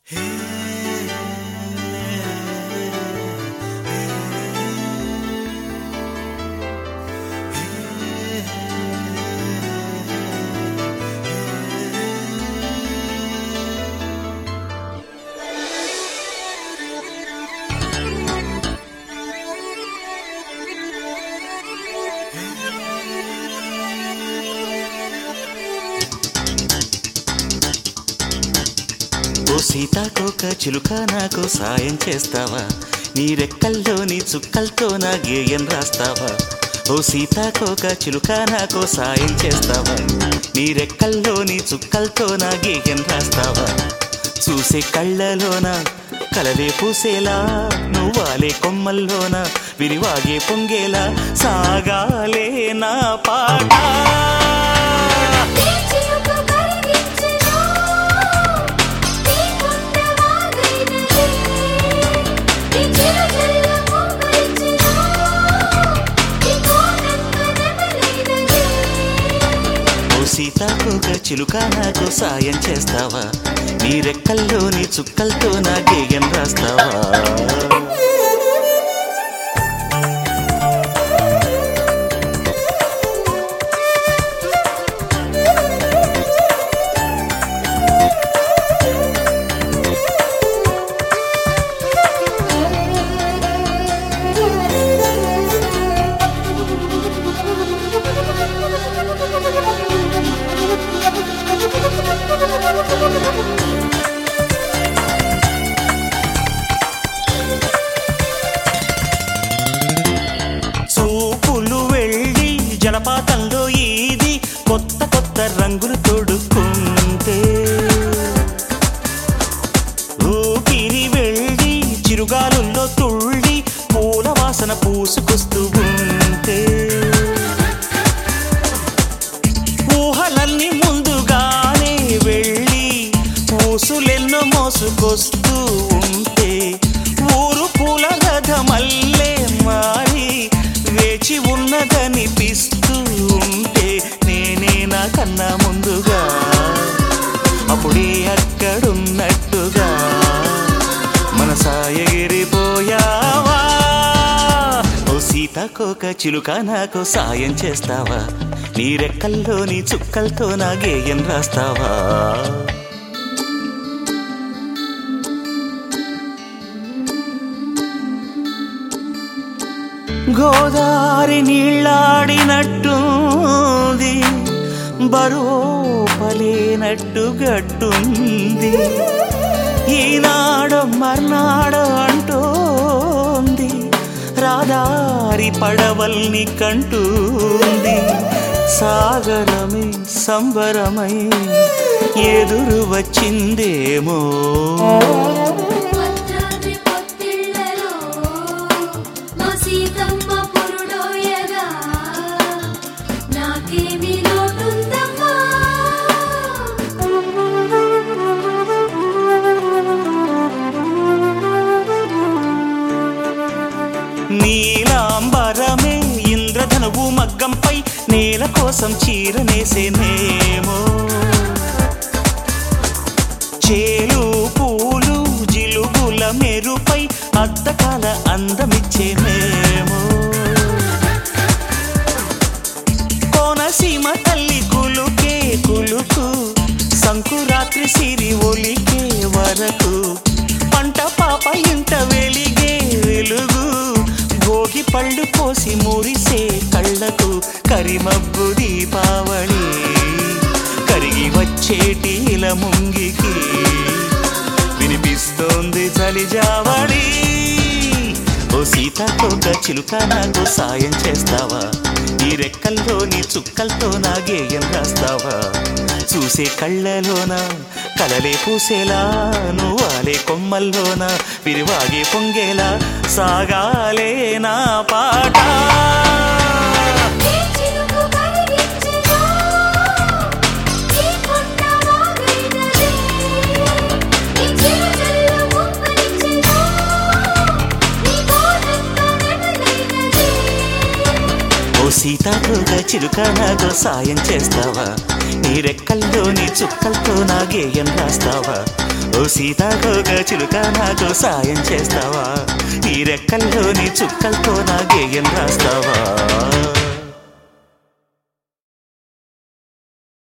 ఓ సీతాకోక చిలుక నాకు సాయం చేస్తావా నీ రెక్కల్లోని చుక్కలతో నా గేయం రాస్తావా ఓ సీతాకోక చిలుక నాకు సాయం చేస్తావా నీ రెక్కల్లోని చుక్కలతో నా గేయం రాస్తావా చూసే కళ్ళలోన కలలే పూసేలా నువ్వాలే కొమ్మల్లోన విరివాగే పొంగేలా సాగాలే నా పాట చిలుక కరిగించెను నీ కొండ వాగైనది నీ చిరుజల్ల మోకరించెను నీ కోనంత నెమలైనది ఓ సీతాకోక చిలుక నాకు సాయం చేస్తావా నీ రెక్కల్లోని చుక్కలతో నా గేయం రాస్తావా చూపులు వెళ్ళి జలపాతంలో ఈది కొత్త కొత్త రంగులు తోడుకుంటే ఊపిరి వెళ్ళి చిరుగాలుల్లో తుళ్ళి పూల వాసన పూసుకొస్తూ ఉంటే ఊహలన్నీ ముందుగానే వెళ్ళి పూసులెన్నో మోసుకొస్తూ ఉంటే ఊరు పూల రథ మల్లే మారి వేచి ఉన్నదనిపిస్తూ ఉంటే నేనే నా కన్నా ముందుగా అప్పుడే అక్కడున్నట్టుగా మనసాయగిరిపోయావా ఓ సీతాకోక చిలుక నాకు సాయం చేస్తావా నీ రెక్కల్లోని చుక్కలతో నా గేయం రాస్తావా గోదారి నీళ్ళాడినట్టుంది బరువోపలేనట్టు గట్టుంది ఈనాడు మర్నాడు అంటోంది రాదారి పడవల్ని కంటుంది సాగరమే సంబరమై ఎదురు వచ్చిందేమో భద్రాద్రి పొత్తిళ్లలో మా సీతమ్మ పురుడోయగా నాకేమి లోటుందమ్మా నీలాంబరమే ఇంద్రధనువు మగ్గంపై నేల కోసం చీరనేసేనేమో చేలు పూలు జిలుగుల మెరుపై అద్దకాల అందమిచ్చేనేమో కోనసీమ తల్లి కులుకే కులుకు సంకురాత్రి సిరి ఒలికే వరకు పంట పాప ఇంట వెలిగే వెలుగు భోగి పళ్ళు పోసి మురిసే కళ్ళకు కరిమబ్బు దీపావళి కరిగి వచ్చేటి ఇలా ముంగికి వినిపిస్తోంది చలిజావళి ఓ సీతాకోక చిలుక నాకు సాయం చేస్తావా ఈ రెక్కల్లోని చుక్కలతో నా గేయం రాస్తావా చూసే కళ్ళలోన కలలే పూసేలా నువ్వాలే కొమ్మల్లోన విరివాగే పొంగేలా సాగాలే నా పాట నీ చిలుక కరిగించెను నీ కొండ వాగైనది నీ చిరుజల్ల మోకరించెను నీ కోనంత నెమలైనది ఓ సీతాకోక చిలుక నాతో సాయం చేస్తావా నీ రెక్కల్లోని చుక్కలతో నా గేయం రాస్తావా ఓ సీతాకోక చిలుక నాతో సాయం చేస్తావా నీ రెక్కల్లోని చుక్కలతో నా గేయం రాస్తావా